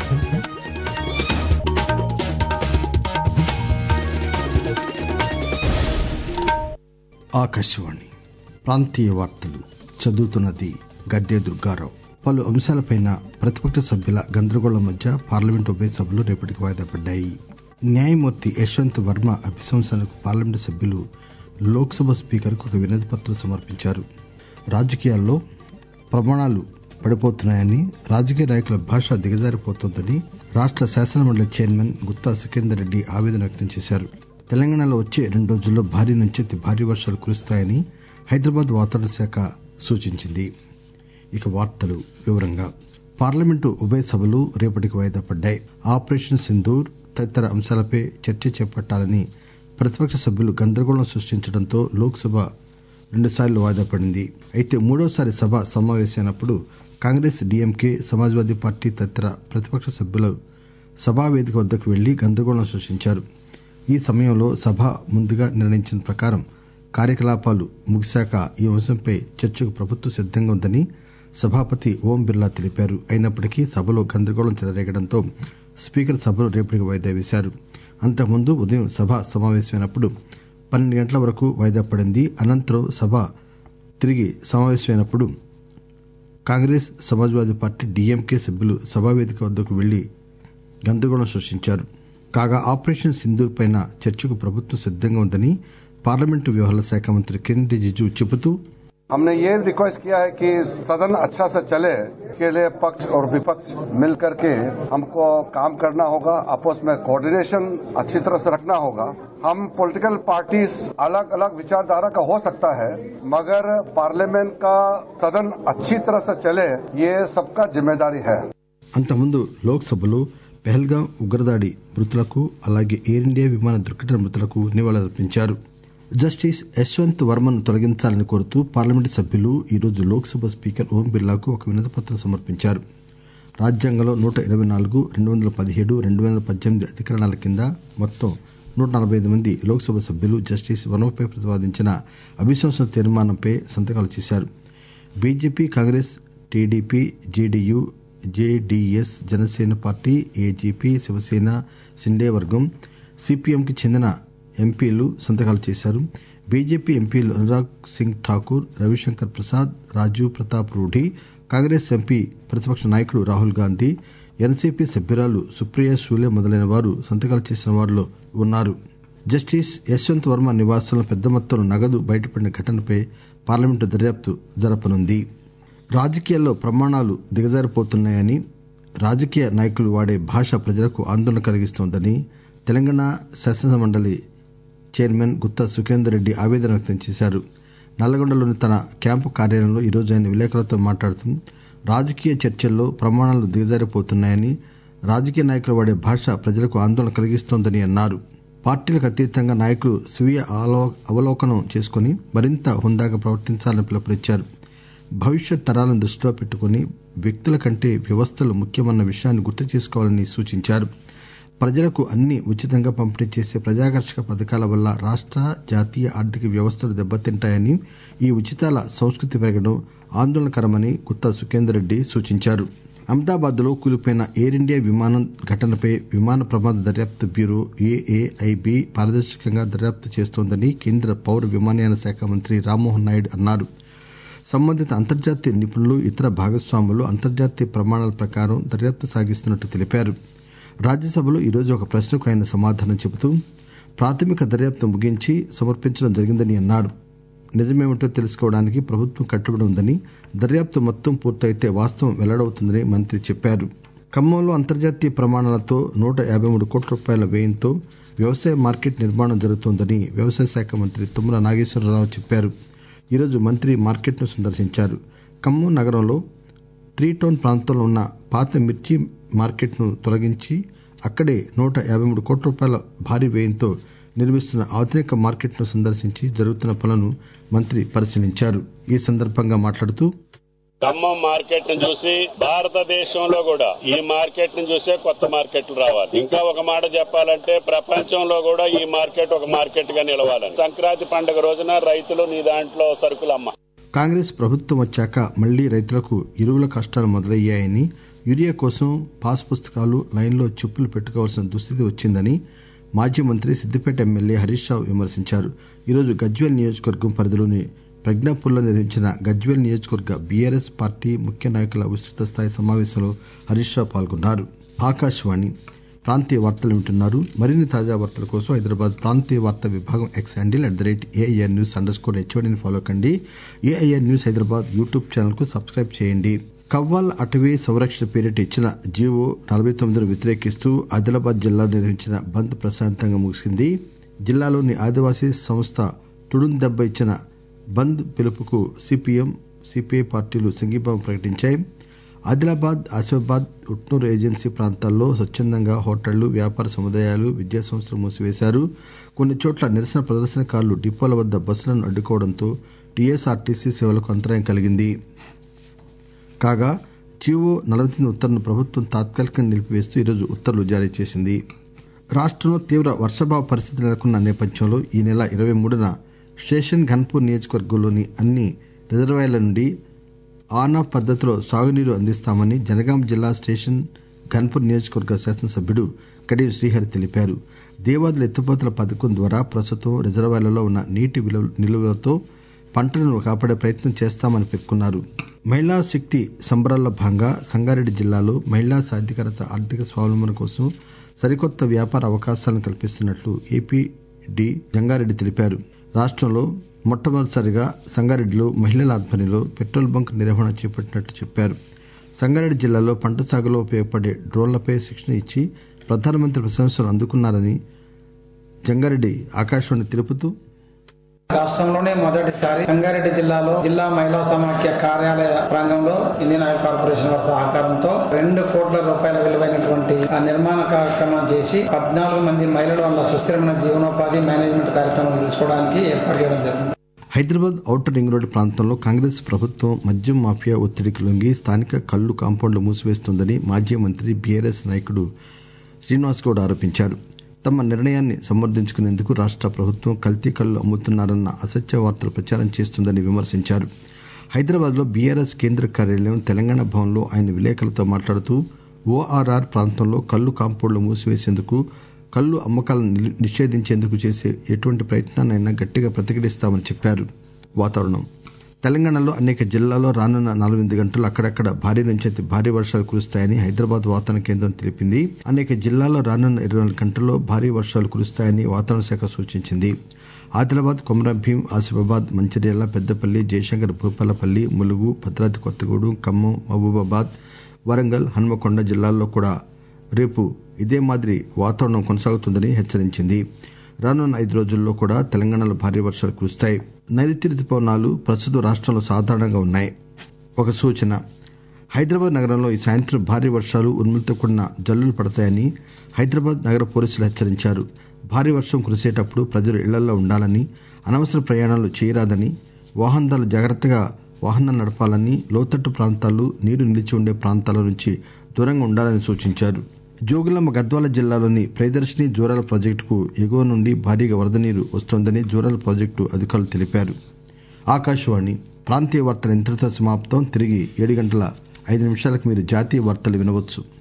ఆకాశవాణి ప్రాంతీయ వార్తలు చదువుతున్నది గద్దె దుర్గారావు పలు అంశాలపైన ప్రతిపక్ష సభ్యుల గందరగోళం మధ్య పార్లమెంట్ ఉభయ సభలు రేపటికి వాయిదా పడ్డాయి న్యాయమూర్తి యశ్వంత్ వర్మ అభిశంసనకు పార్లమెంటు సభ్యులు లోక్సభ స్పీకర్కు ఒక వినతి పత్రం సమర్పించారు రాజకీయాల్లో ప్రమాణాలు పడిపోతున్నాయని రాజకీయ నాయకుల భాష దిగజారిపోతోందని రాష్ట్ర శాసనమండలి చైర్మన్ గుత్తా సుఖేందర్ రెడ్డి ఆవేదన వ్యక్తం చేశారు తెలంగాణలో వచ్చే రెండు రోజుల్లో భారీ నుంచి అతి భారీ వర్షాలు కురుస్తాయని హైదరాబాద్ వాతావరణ శాఖ సూచించింది ఇక వార్తలు వివరంగా పార్లమెంటు ఉభయ సభలు రేపటికి వాయిదా పడ్డాయి ఆపరేషన్ సింధూర్ తదితర అంశాలపై చర్చ చేపట్టాలని ప్రతిపక్ష సభ్యులు గందరగోళం సృష్టించడంతో లోక్సభ రెండుసార్లు వాయిదా పడింది అయితే మూడోసారి సభ సమావేశమైనప్పుడు కాంగ్రెస్ డీఎంకే సమాజ్వాదీ పార్టీ తదితర ప్రతిపక్ష సభ్యులు సభా వేదిక వద్దకు వెళ్లి గందరగోళం సృష్టించారు ఈ సమయంలో సభ ముందుగా నిర్ణయించిన ప్రకారం కార్యకలాపాలు ముగిశాక ఈ అంశంపై చర్చకు ప్రభుత్వం సిద్దంగా ఉందని సభాపతి ఓం బిర్లా తెలిపారు అయినప్పటికీ సభలో గందరగోళం చెలరేగడంతో స్పీకర్ సభను రేపటికి వాయిదా వేశారు అంతకుముందు ఉదయం సభ సమావేశమైనప్పుడు పన్నెండు గంటల వరకు వాయిదా పడింది అనంతరం సభ తిరిగి సమావేశమైనప్పుడు కాంగ్రెస్ సమాజ్వాదీ పార్టీ డీఎంకే సభ్యులు సభావేదిక వద్దకు వెళ్లి గందరగోళం సృష్టించారు కాగా ఆపరేషన్ సింధూర్ పైన చర్చకు ప్రభుత్వం సిద్దంగా ఉందని పార్లమెంటు వ్యవహారాల శాఖ మంత్రి కిరణ్ రిజిజు చెబుతూ हमने ये रिक्वेस्ट किया है कि सदन अच्छा से चले के लिए पक्ष और विपक्ष मिल करके हमको काम करना होगा आपस में कोऑर्डिनेशन अच्छी तरह से रखना होगा हम पॉलिटिकल पार्टीज अलग अलग विचारधारा का हो सकता है मगर पार्लियामेंट का सदन अच्छी तरह से चले ये सबका जिम्मेदारी है అంతకుముందు లోక్సభలో పెహల్గాం ఉగ్రదాడి మృతులకు అలాగే ఎయిర్ ఇండియా విమాన దుర్ఘటన మృతులకు నివాళులర్పించారు జస్టిస్ యశ్వంత్ వర్మను తొలగించాలని కోరుతూ పార్లమెంటు సభ్యులు ఈరోజు లోక్సభ స్పీకర్ ఓం బిర్లాకు ఒక వినతిపత్రం సమర్పించారు రాజ్యాంగంలో నూట ఇరవై నాలుగు రెండు వందల పదిహేడు రెండు వందల పద్దెనిమిది అధికరణాల కింద మొత్తం నూట నలభై ఐదు మంది లోక్సభ సభ్యులు జస్టిస్ వర్మపై ప్రతిపాదించిన అభిశంసన తీర్మానంపై సంతకాలు చేశారు BJP Congress TDP JDU JDS Janasena party AGP Shiv Sena Shinde వర్గం సిపిఎంకి చెందిన ఎంపీలు సంతకాలు చేశారు బీజేపీ ఎంపీలు అనురాగ్ సింగ్ ఠాకూర్ రవిశంకర్ ప్రసాద్ రాజీవ్ ప్రతాప్ రూఢి కాంగ్రెస్ ఎంపీ ప్రతిపక్ష నాయకుడు రాహుల్ గాంధీ ఎన్సీపీ సభ్యురాలు సుప్రియ సూలే మొదలైన వారు సంతకాలు చేసిన వారిలో ఉన్నారు జస్టిస్ యశ్వంత్ వర్మ నివాసంలో పెద్ద మొత్తంలో నగదు బయటపడిన ఘటనపై పార్లమెంటు దర్యాప్తు జరపనుంది రాజకీయాల్లో ప్రమాణాలు దిగజారిపోతున్నాయని రాజకీయ నాయకులు వాడే భాష ప్రజలకు ఆందోళన కలిగిస్తోందని తెలంగాణ శాసనమండలి చైర్మన్ గుత్తా సుఖేందర్ రెడ్డి ఆవేదన వ్యక్తం చేశారు నల్లగొండలోని తన క్యాంపు కార్యాలయంలో ఈరోజు ఆయన విలేకరులతో మాట్లాడుతూ రాజకీయ చర్చల్లో ప్రమాణాలు దిగజారిపోతున్నాయని రాజకీయ నాయకులు వాడే భాష ప్రజలకు ఆందోళన కలిగిస్తోందని అన్నారు పార్టీలకు అతీతంగా నాయకులు స్వీయ ఆలో- అవలోకనం చేసుకుని మరింత హుందాగా ప్రవర్తించాలని పిలుపునిచ్చారు భవిష్యత్ తరాలను దృష్టిలో పెట్టుకుని వ్యక్తుల కంటే వ్యవస్థలు ముఖ్యమన్న విషయాన్ని గుర్తు చేసుకోవాలని సూచించారు ప్రజలకు అన్ని ఉచితంగా పంపిణీ చేసే ప్రజాకర్షక పథకాల వల్ల రాష్ట్ర జాతీయ ఆర్థిక వ్యవస్థలు దెబ్బతింటాయని ఈ ఉచితాల సంస్కృతి పెరగడం ఆందోళనకరమని గుత్తా సుఖేందర్ రెడ్డి సూచించారు అహ్మదాబాద్ లో కూలిపోయిన ఎయిర్ ఇండియా విమానం ఘటనపై విమాన ప్రమాద దర్యాప్తు బ్యూరో ఏఏఐబి పారదర్శకంగా దర్యాప్తు చేస్తోందని కేంద్ర పౌర విమానయాన శాఖ మంత్రి రామ్మోహన్ నాయుడు అన్నారు సంబంధిత అంతర్జాతీయ నిపుణులు ఇతర భాగస్వాములు అంతర్జాతీయ ప్రమాణాల ప్రకారం దర్యాప్తు సాగిస్తున్నట్టు తెలిపారు రాజ్యసభలో ఈరోజు ఒక ప్రశ్నకు ఆయన సమాధానం చెబుతూ ప్రాథమిక దర్యాప్తు ముగించి సమర్పించడం జరిగిందని అన్నారు నిజమేమిటో తెలుసుకోవడానికి ప్రభుత్వం కట్టుబడి ఉందని దర్యాప్తు మొత్తం పూర్తయితే వాస్తవం వెల్లడవుతుందని మంత్రి చెప్పారు ఖమ్మంలో అంతర్జాతీయ ప్రమాణాలతో నూట యాభై మూడు కోట్ల రూపాయల వ్యయంతో వ్యవసాయ మార్కెట్ నిర్మాణం జరుగుతోందని వ్యవసాయ శాఖ మంత్రి తుమ్మల నాగేశ్వరరావు చెప్పారు ఈరోజు మంత్రి మార్కెట్ను సందర్శించారు ఖమ్మం నగరంలో త్రీ టౌన్ ప్రాంతంలో ఉన్న పాత మిర్చి మార్కెట్ను తొలగించి అక్కడే నూట యాభై మూడు కోట్ల రూపాయల భారీ వ్యయంతో నిర్మిస్తున్న ఆధునిక మార్కెట్ను సందర్శించి జరుగుతున్న పనులను మంత్రి పరిశీలించారు ఈ సందర్భంగా మాట్లాడుతూ ఖమ్మం మార్కెట్ ను చూసి భారతదేశంలో కూడా ఈ మార్కెట్ ను చూసే కొత్త మార్కెట్లు రావాలి ఇంకా ఒక మాట చెప్పాలంటే ప్రపంచంలో కూడా ఈ మార్కెట్ ఒక మార్కెట్ గా నిలవాలని సంక్రాంతి పండుగ రోజున రైతులు నీ దాంట్లో సరుకులు అమ్మ కాంగ్రెస్ ప్రభుత్వం వచ్చాక మళ్లీ రైతులకు ఎరువుల కష్టాలు మొదలయ్యాయని యూరియా కోసం పాస్ పుస్తకాలు లైన్లో చెప్పులు పెట్టుకోవాల్సిన దుస్థితి వచ్చిందని మాజీ మంత్రి సిద్దిపేట ఎమ్మెల్యే హరీష్ రావు విమర్శించారు ఈరోజు గజ్వేల్ నియోజకవర్గం పరిధిలోని ప్రజ్ఞాపూర్లో నిర్వహించిన గజ్వేల్ నియోజకవర్గ బీఆర్ఎస్ పార్టీ ముఖ్య నాయకుల విస్తృత స్థాయి సమావేశంలో హరీష్ రావు పాల్గొన్నారు ఆకాశవాణి ప్రాంతీయ వార్తలు వింటున్నారు మరిన్ని తాజా వార్తల కోసం హైదరాబాద్ ప్రాంతీయ వార్తా విభాగం X handle at the rate AIR news underscore స్కోర్ హెచ్ఓడిని ఫాలో కండి AIR news Hyderabad YouTube channel కు సబ్స్క్రైబ్ చేయండి కవ్వాల్ అటవీ సంరక్షణ పేరిట ఇచ్చిన జీవో నలభై తొమ్మిదిను వ్యతిరేకిస్తూ ఆదిలాబాద్ జిల్లాలో నిర్వహించిన బంద్ ప్రశాంతంగా ముగిసింది జిల్లాలోని ఆదివాసీ సంస్థ తుడుం దెబ్బ ఇచ్చిన బంద్ పిలుపుకు సిపిఎం సిపిఐ పార్టీలు సంఘీభావం ప్రకటించాయి ఆదిలాబాద్ ఆసిఫాబాద్ ఉట్నూరు ఏజెన్సీ ప్రాంతాల్లో స్వచ్ఛందంగా హోటళ్లు వ్యాపార సముదాయాలు విద్యా సంస్థలు మూసివేశారు కొన్ని చోట్ల నిరసన ప్రదర్శనకారులు డిపోల వద్ద బస్సులను అడ్డుకోవడంతో టీఎస్ఆర్టీసీ సేవలకు అంతరాయం కలిగింది కాగా జీవో నలభై తొమ్మిది ఉత్తర్వును ప్రభుత్వం తాత్కాలికంగా నిలిపివేస్తూ ఈరోజు ఉత్తర్వులు జారీ చేసింది రాష్టంలో తీవ్ర వర్షాభావ పరిస్థితి నెలకొన్న నేపథ్యంలో ఈ నెల ఇరవై మూడున స్టేషన్ ఘన్పూర్ నియోజకవర్గంలోని అన్ని రిజర్వాయర్ల నుండి ఆన్ ఆఫ్ పద్దతిలో సాగునీరు అందిస్తామని జనగాం జిల్లా స్టేషన్ ఘన్పూర్ నియోజకవర్గ శాసనసభ్యుడు కడియం శ్రీహరి తెలిపారు దేవాదుల ఎత్తిపోతల పథకం ద్వారా ప్రస్తుతం రిజర్వాయర్లలో ఉన్న నీటి విలువ- నిల్వలతో పంటలను కాపాడే ప్రయత్నం చేస్తామని పేర్కొన్నారు మహిళా శక్తి సంబరాల్లో భాగంగా సంగారెడ్డి జిల్లాలో మహిళా సాధికారత ఆర్థిక స్వావలంబన కోసం సరికొత్త వ్యాపార అవకాశాలను కల్పిస్తున్నట్లు ఏపీ డి జంగారెడ్డి తెలిపారు రాష్ట్రంలో మొట్టమొదటిసారిగా సంగారెడ్డిలో మహిళల ఆధ్వర్యంలో పెట్రోల్ బంక్ నిర్వహణ చేపట్టినట్లు చెప్పారు సంగారెడ్డి జిల్లాలో పంట సాగులో ఉపయోగపడే డ్రోన్లపై శిక్షణ ఇచ్చి ప్రధానమంత్రి ప్రశంసలు అందుకున్నారని జంగారెడ్డి ఆకాశవాణి తెలుపుతూ రాష్ట్రంలోనే మొదటిసారి సంగారెడ్డి జిల్లాలో జిల్లా మహిళా సమాఖ్య కార్యాలయ ప్రాంగంలో ఇండియన్ ఆయిల్ కార్పొరేషన్ వారి సహకారంతో రెండు కోట్ల రూపాయల విలువైనటువంటి ఆ నిర్మాణ కార్యక్రమం చేసి పద్నాలుగు మంది మహిళలు వాళ్ళ సుస్థిరమైన జీవనోపాధి మేనేజ్మెంట్ కార్యక్రమం తీసుకోవడానికి ఏర్పాటు చేయడం జరిగింది హైదరాబాద్ ఔటర్ రింగ్ రోడ్డు ప్రాంతంలో కాంగ్రెస్ ప్రభుత్వం మద్యం మాఫియా ఒత్తిడికి లొంగి స్థానిక కల్లు కాంపౌండ్లు మూసివేస్తోందని మాజీ మంత్రి బీఆర్ఎస్ నాయకుడు శ్రీనివాస్ గౌడ్ ఆరోపించారు తమ నిర్ణయాన్ని సమర్థించుకునేందుకు రాష్ట్ర ప్రభుత్వం కల్తీ కళ్ళు అమ్ముతున్నారన్న అసత్య వార్తలు ప్రచారం చేస్తుందని విమర్శించారు హైదరాబాద్లో బీఆర్ఎస్ కేంద్ర కార్యాలయం తెలంగాణ భవన్లో ఆయన విలేకరులతో మాట్లాడుతూ ఓఆర్ఆర్ ప్రాంతంలో కల్లు కాంపౌండ్లు మూసివేసేందుకు కల్లు అమ్మకాలను నిలి- నిషేధించేందుకు చేసే ఎటువంటి ప్రయత్నాన్నైనా గట్టిగా ప్రతిఘటిస్తామని చెప్పారు వాతావరణం తెలంగాణలో అనేక జిల్లాల్లో రానున్న నలభై గంటలు అక్కడక్కడ భారీ నుంచి అతి భారీ వర్షాలు కురుస్తాయని హైదరాబాద్ వాతావరణ కేంద్రం తెలిపింది అనేక జిల్లాల్లో రానున్న ఇరవై నాలుగు గంటల్లో భారీ వర్షాలు కురుస్తాయని వాతావరణ శాఖ సూచించింది ఆదిలాబాద్ కొమరంభీం ఆసిఫాబాద్ మంచిర్యాల పెద్దపల్లి జయశంకర్ భూపాలపల్లి ములుగు భద్రాద్రి కొత్తగూడెం ఖమ్మం మహబూబాబాద్ వరంగల్ హన్మకొండ జిల్లాల్లో కూడా రేపు ఇదే మాదిరి వాతావరణం కొనసాగుతుందని హెచ్చరించింది రానున్న ఐదు రోజుల్లో కూడా తెలంగాణలో భారీ వర్షాలు కురుస్తాయి నైరుతి రుతుపవనాలు ప్రస్తుతం రాష్ట్రంలో సాధారణంగా ఉన్నాయి ఒక సూచన హైదరాబాద్ నగరంలో ఈ సాయంత్రం భారీ వర్షాలు ఉరుములతో కూడిన జల్లులు పడతాయని హైదరాబాద్ నగర పోలీసులు హెచ్చరించారు భారీ వర్షం కురిసేటప్పుడు ప్రజలు ఇళ్లలో ఉండాలని అనవసర ప్రయాణాలు చేయరాదని వాహనదారులు జాగ్రత్తగా వాహనాలు నడపాలని లోతట్టు ప్రాంతాలు నీరు నిలిచి ఉండే ప్రాంతాల నుంచి దూరంగా ఉండాలని సూచించారు జోగులాంబ గద్వాల జిల్లాలోని ప్రియదర్శిని జూరాల ప్రాజెక్టుకు ఎగువ నుండి భారీగా వరద నీరు వస్తోందని జూరాల ప్రాజెక్టు అధికారులు తెలిపారు ఆకాశవాణి ప్రాంతీయ వార్తలు ఇంతటితో సమాప్తం తిరిగి ఏడు గంటల ఐదు నిమిషాలకు మీరు జాతీయ వార్తలు వినవచ్చు